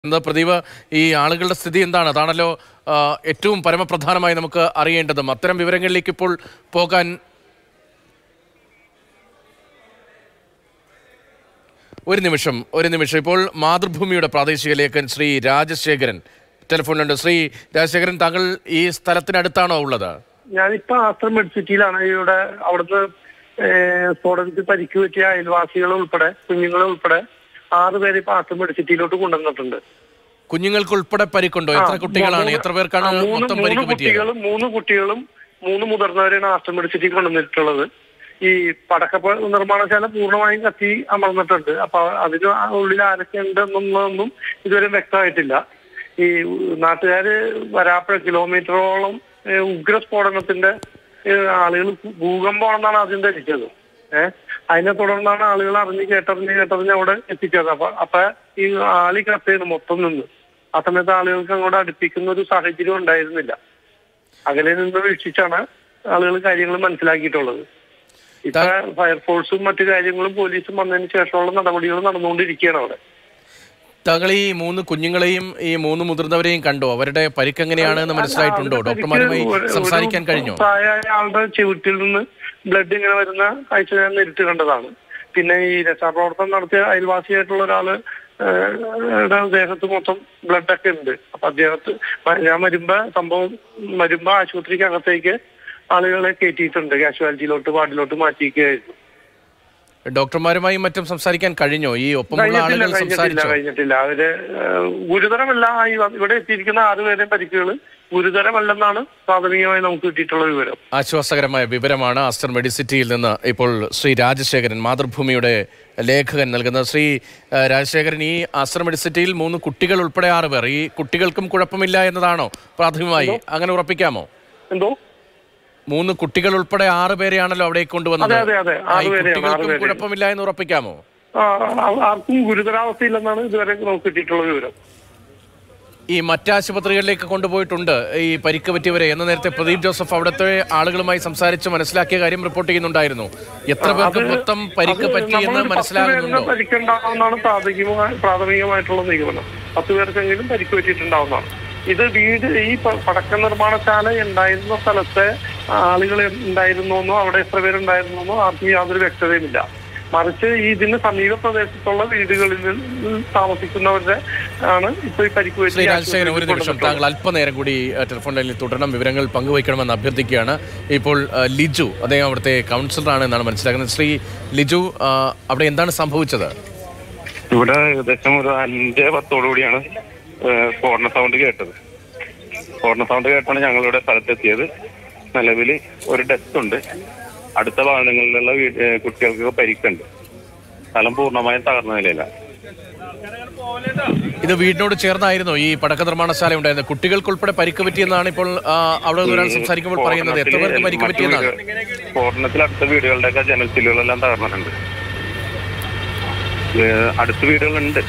എന്താ പ്രദീപ് ഈ ആളുകളുടെ സ്ഥിതി എന്താണ് അതാണല്ലോ ആ, ഏറ്റവും പരമപ്രധാനമായി നമുക്ക് അറിയേണ്ടതും അത്തരം വിവരങ്ങളിലേക്ക് ഇപ്പോൾ പോകാൻ ഒരു നിമിഷം ഒരു നിമിഷം ഇപ്പോൾ മാതൃഭൂമിയുടെ പ്രാദേശിക ലേഖൻ ശ്രീ രാജശേഖരൻ ടെലിഫോണിലുണ്ട് ശ്രീ രാജശേഖരൻ താങ്കൾ ഈ സ്ഥലത്തിനടുത്താണോ ഉള്ളത് ഞാനിപ്പോ ആശ്രം മെഡിസിറ്റിയിലാണ് ഇവിടെ അവിടുന്ന് ഏഹ്, സ്ഫോടനത്തിൽ പരിക്ക് പറ്റിയ അയൽവാസികൾ ഉൾപ്പെടെ കുഞ്ഞുങ്ങൾ ഉൾപ്പെടെ ആറ് പേര് ഇപ്പൊ ആശ്രം മെഡിസിറ്റിയിലോട്ട് കൊണ്ടുവന്നിട്ടുണ്ട് കുഞ്ഞുങ്ങൾക്ക് ഉൾപ്പെടെ പരിക്കുണ്ടോ എത്ര ആ, കുട്ടികളാണ് മൂന്ന്- എത്ര പേർക്കാണ് ആ, മൂന്ന് മൊത്തം മൂന്ന് പരിക്ക് പറ്റിയത് കുട്ടികളും മൂന്ന് കുട്ടികളും മൂന്ന് മുതിർന്നവരെയാണ് ആശ്രം മെഡിസിറ്റി കൊണ്ടുവന്നിട്ടുള്ളത് ഈ പടക്ക നിർമ്മാണശാല പൂർണ്ണമായും കത്തി അമർന്നിട്ടുണ്ട് അപ്പൊ അതിന് ഉള്ളിൽ ആരൊക്കെ ഉണ്ടെന്നൊന്നും ഇതുവരെ വ്യക്തമായിട്ടില്ല ഈ നാട്ടുകാര് വരാപ്പുഴ കിലോമീറ്ററോളം ഏഹ്, ഉഗ്ര സ്ഫോടനത്തിന്റെ ആളുകൾ ഭൂകമ്പമാണെന്നാണ് ആദ്യം ധരിച്ചത് ഏഹ് അതിനെ തുടർന്നാണ് ആളുകൾ അറിഞ്ഞ് കേട്ടറിഞ്ഞ് കേട്ടറിഞ്ഞ് അവിടെ എത്തിച്ചത് അപ്പൊ അപ്പൊ ഈ ആളി കത്തേന് മൊത്തം നിന്ന് ആ സമയത്ത് ആളുകൾക്ക് അങ്ങോട്ട് അടുപ്പിക്കുന്ന ഒരു സാഹചര്യം ഉണ്ടായിരുന്നില്ല അകലെ നിന്ന് വീക്ഷിച്ചാണ് ആളുകൾ കാര്യങ്ങൾ മനസ്സിലാക്കിയിട്ടുള്ളത് ഇപ്പൊ ഫയർഫോഴ്സും മറ്റു കാര്യങ്ങളും പോലീസും വന്നതിന് ശേഷമുള്ള നടപടികൾ നടന്നുകൊണ്ടിരിക്കുകയാണ് അവിടെ താങ്കൾ ഈ മൂന്ന് കുഞ്ഞുങ്ങളെയും ഈ മൂന്ന് മുതിർന്നവരെയും കണ്ടോ അവരുടെ പരിക്ക് എങ്ങനെയാണെന്ന് മനസ്സിലായിട്ടുണ്ടോ അവരുടെ ഡോക്ടർമാരുമായി പരിക്ക് ഒരു- സംസാരിക്കാൻ ഒരു കഴിഞ്ഞോ പ്രായമായ ആളുടെ ചെവിട്ടിൽ നിന്ന് ബ്ലഡ് ഇങ്ങനെ വരുന്ന കാഴ്ച ഞാൻ നേരിട്ട് കണ്ടതാണ് പിന്നെ ഈ രക്ഷാപ്രവർത്തനം നടത്തിയ അയൽവാസിയായിട്ടുള്ള ഒരാള് ഏഹ്, ടെ ദേഹത്ത് മൊത്തം ബ്ലഡ് ഒക്കെ ഉണ്ട് അപ്പൊ അദ്ദേഹത്ത് മ- ഞാൻ വരുമ്പോ സംഭവം വരുമ്പോ ആശുപത്രിക്കകത്തേക്ക് ആളുകളെ കയറ്റിയിട്ടുണ്ട് കാഷ്വാലിറ്റിയിലോട്ട് വാർഡിലോട്ട് മാറ്റിയിരിക്കുകയായിരുന്നു ഡോക്ടർമാരുമായും മറ്റും സംസാരിക്കാൻ കഴിഞ്ഞോ ഈ ഒപ്പമുള്ള കഴിഞ്ഞിട്ടില്ല ആളുകൾ കഴിഞ്ഞിട്ടില്ല സംസാരിച്ചോ കഴിഞ്ഞിട്ടില്ല അവര് ഏഹ്, ഗുരുതരമല്ല ഈ വ- ഇവിടെ എത്തിയിരിക്കുന്ന ആറുപേരെയും പരിക്കുകൾ ഗുരുതരമല്ലെന്നാണ് പ്രാഥമികമായി നമുക്ക് കിട്ടിയിട്ടുള്ള വിവരം ആശ്വാസകരമായ വിവരമാണ് ആസ്റ്റർ മെഡിസിറ്റിയിൽ നിന്ന് ഇപ്പോൾ ശ്രീ രാജശേഖരൻ മാതൃഭൂമിയുടെ ലേഖകൻ നൽകുന്നത് ശ്രീ ആ, രാജശേഖരൻ ഈ ആസ്റ്റർ മെഡിസിറ്റിയിൽ മൂന്ന് കുട്ടികൾ ഉൾപ്പെടെ ആറ് പേർ ഈ കുട്ടികൾക്കും കുഴപ്പമില്ല എന്നതാണോ പ്രാഥമികമായി അങ്ങനെ ഉറപ്പിക്കാമോ എന്തോ മൂന്ന് കുട്ടികൾ ഉൾപ്പെടെ ആറ് പേരെയാണല്ലോ അവിടെ കൊണ്ടുവന്നത് അതെ, അതെ, ആ, ഈ ആറ് പേരെയാണ്, ആറ് കുട്ടികൾക്കും പേരെയാണ്. കുഴപ്പമില്ല എന്ന് ഉറപ്പിക്കാമോ ആ, ആ- ആർക്കും ഗുരുതരാവസ്ഥയില്ലെന്നാണ് ഇതുവരെ നമുക്ക് കിട്ടിയിട്ടുള്ള വിവരം ഈ മറ്റാശുപത്രികളിലേക്ക് കൊണ്ടുപോയിട്ടുണ്ട് ഈ പരിക്ക് പറ്റിയവരെ എന്ന് നേരത്തെ പ്രദീപ് ജോസഫ് അവിടുത്തെ ആളുകളുമായി സംസാരിച്ച് മനസ്സിലാക്കിയ കാര്യം റിപ്പോർട്ട് ചെയ്യുന്നുണ്ടായിരുന്നു എത്ര പേർക്ക് മൊത്തം പരിക്ക് അത് പറ്റി എന്ന് നമ്മളൊരു പത്ത് മനസ്സിലാകുന്നുണ്ടോ പേരിന് പരിക്കുണ്ടാവുന്നതാണ് പ്രാഥമികമായി പ്രാഥമികമായിട്ടുള്ള നിഗമനം പത്ത് പേർക്കെങ്കിലും പരിക്ക് പറ്റിയിട്ടുണ്ടാവുന്നതാണ് ഇത് വീട് ഈ പ- പടക്ക നിർമ്മാണശാല ഉണ്ടായിരുന്ന സ്ഥലത്തെ ആളുകൾ ഉണ്ടായിരുന്നോന്നോ അവിടെ എത്ര പേരുണ്ടായിരുന്നോന്നോ ആർക്കും യാതൊരു വ്യക്തതയുമില്ല മറിച്ച് ഈ ഇതിന് സമീപ പ്രദേശത്തുള്ള വീടുകളിൽ നിന്ന് താമസിക്കുന്നവരുടെ ആണ് ഇപ്പൊ ഈ പരിക്ക് ശ്രീ പറ്റിയ രാജശേഖരൻ ഒരു നിമിഷം ആശുപത്രിയിൽ താങ്കൾ അല്പനേരം കൂടി ആ, ടെലിഫോൺ ലൈനിൽ തുടരണം വിവരങ്ങൾ പങ്കുവയ്ക്കണമെന്ന് അഭ്യർത്ഥിക്കുകയാണ് ഇപ്പോൾ ആ, ലിജു അദ്ദേഹം അവിടുത്തെ കൗൺസിലറാണ് എന്നാണ് മനസ്സിലാക്കുന്നത് ശ്രീ ലിജു ആ, അവിടെ എന്താണ് സംഭവിച്ചത് ഇവിടെ ഏകദേശം ഒരു അഞ്ച് പത്തോടു കൂടിയാണ് ഏഹ്, സ്ഫോടന സൗണ്ട് കേട്ടത് സ്ഫോടന സൗണ്ട് കേട്ടാണ് ഞങ്ങളിവിടെ സ്ഥലത്തെത്തിയത് നിലവിൽ ഒരു ഡെത്ത് ഉണ്ട് അടുത്ത ഭവനങ്ങളിലുള്ള വീ- ഏഹ്, കുട്ടികൾക്ക് പരിക്കുണ്ട് സ്ഥലം പൂർണ്ണമായും തകർന്ന നിലയിലാണ് ഇത് വീടിനോട് ചേർന്നായിരുന്നു ഈ പടക്ക നിർമ്മാണശാല ഉണ്ടായിരുന്നത് കുട്ടികൾക്കുൾപ്പെടെ പരിക്ക് പറ്റിയെന്നാണ് ഇപ്പോൾ ആ, അവിടെ നിന്ന് ഒരാൾ സംസാരിക്കുമ്പോൾ പറയുന്നത് എത്ര പേർക്ക് പരിക്ക് മറ്റു പറ്റിയെന്നാണ് വീട്- സ്ഫോടനത്തിൽ അടുത്ത വീടുകളുടെയൊക്കെ ജനൽച്ചില്ലുകളെല്ലാം തകർന്നിട്ടുണ്ട് ഏഹ്, അടുത്ത വീടുകളുണ്ട്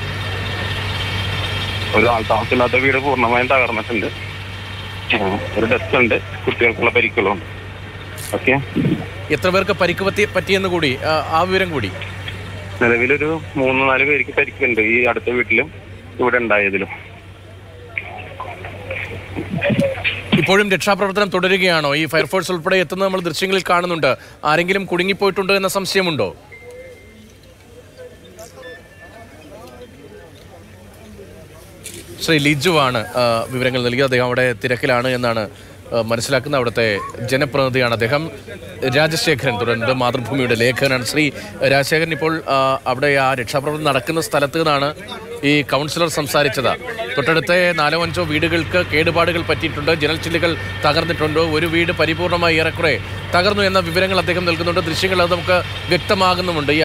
ഒരു ആൾ താമസമില്ലാത്ത വീട് പൂർണ്ണമായും തകർന്നിട്ടുണ്ട് ഉം. ഒരു ഡെത്ത് ഉണ്ട് കുട്ടികൾക്കുള്ള പരിക്കുകളുണ്ട് ഓക്കെ എത്ര പേർക്ക് പരിക്ക് പറ്റി പറ്റിയെന്ന് കൂടി ആ, ആ വിവരം കൂടി നിലവിലൊരു മൂന്ന് നാല് പേർക്ക് പരിക്കുണ്ട് ഈ അടുത്ത വീട്ടിലും ഇവിടെ ഉണ്ടായതിലും ഇപ്പോഴും രക്ഷാപ്രവർത്തനം തുടരുകയാണോ ഈ ഫയർഫോഴ്സ് ഉൾപ്പെടെ എത്തുന്നത് നമ്മൾ ദൃശ്യങ്ങളിൽ കാണുന്നുണ്ട് ആരെങ്കിലും കുടുങ്ങിപ്പോയിട്ടുണ്ടോ എന്ന സംശയമുണ്ടോ ശ്രീ ലിജു ആണ് ആ, വിവരങ്ങൾ നൽകിയത് അദ്ദേഹം അവിടെ തിരക്കിലാണ് എന്നാണ് ആ, മനസ്സിലാക്കുന്ന അവിടുത്തെ ജനപ്രതിനിധിയാണ് അദ്ദേഹം രാജശേഖരൻ തുടരുന്നത് മാതൃഭൂമിയുടെ ലേഖകനാണ് ശ്രീ രാജശേഖരൻ ഇപ്പോൾ ആ, അവിടെ ആ രക്ഷാപ്രവർത്തനം നടക്കുന്ന സ്ഥലത്ത് നിന്നാണ് ഈ കൗൺസിലർ സംസാരിച്ചത് തൊട്ടടുത്ത നാലോ അഞ്ചോ വീടുകൾക്ക് കേടുപാടുകൾ പറ്റിയിട്ടുണ്ട് ജനൽച്ചില്ലുകൾ തകർന്നിട്ടുണ്ട് ഒരു വീട് പരിപൂർണമായി ഏറെക്കുറെ തകർന്നു എന്ന വിവരങ്ങൾ അദ്ദേഹം നൽകുന്നുണ്ട് ദൃശ്യങ്ങൾ അത് നമുക്ക് വ്യക്തമാകുന്നുമുണ്ട് ഈ